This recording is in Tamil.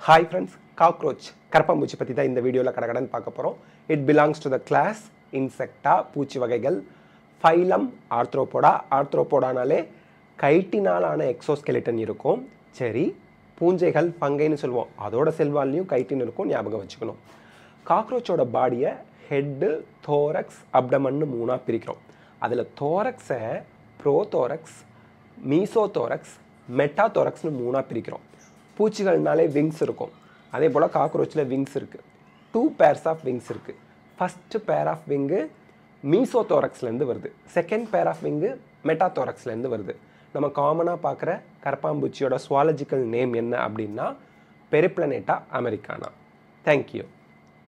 ஹாய் ஃப்ரெண்ட்ஸ் காக்ரோச் கரப்பாம்பூச்சி பற்றி தான் இந்த வீடியோவில் கடகடன் பார்க்க போகிறோம் it belongs to the class Insecta பூச்சி வகைகள் ஃபைலம் ஆர்த்ரோபோடா ஆர்த்ரோபோடானாலே கைட்டினாலான எக்ஸோஸ்கெலிட்டன் இருக்கும் சரி பூஞ்சைகள் ஃபங்கைன்னு சொல்லுவோம் அதோட செல்வால்லையும் கைட்டின் இருக்கும் ஞாபகம் வச்சுக்கணும் காக்ரோச்சோட பாடியை ஹெட்டு தோரக்ஸ் அப்டமன்னு மூணாக பிரிக்கிறோம் அதில் தோரக்ஸை ப்ரோதோரக்ஸ் மீசோதோரக்ஸ் மெட்டாதோரக்ஸ்னு மூணாக பிரிக்கிறோம் பூச்சிகள்னாலே விங்ஸ் இருக்கும் அதே போல் காக்ரோச்சில் விங்ஸ் இருக்குது டூ பேர்ஸ் ஆஃப் விங்ஸ் இருக்குது ஃபஸ்ட்டு பேர் ஆஃப் விங்கு மீசோதோரக்ஸ்லேருந்து வருது செகண்ட் பேர் ஆஃப் விங்கு மெட்டாதோரக்ஸ்லேருந்து வருது நம்ம காமனாக பார்க்குற கரப்பாம்பூச்சியோட சுவாலஜிக்கல் நேம் என்ன அப்படின்னா பெரிப்ளனேட்டா அமெரிக்கானா தேங்க்யூ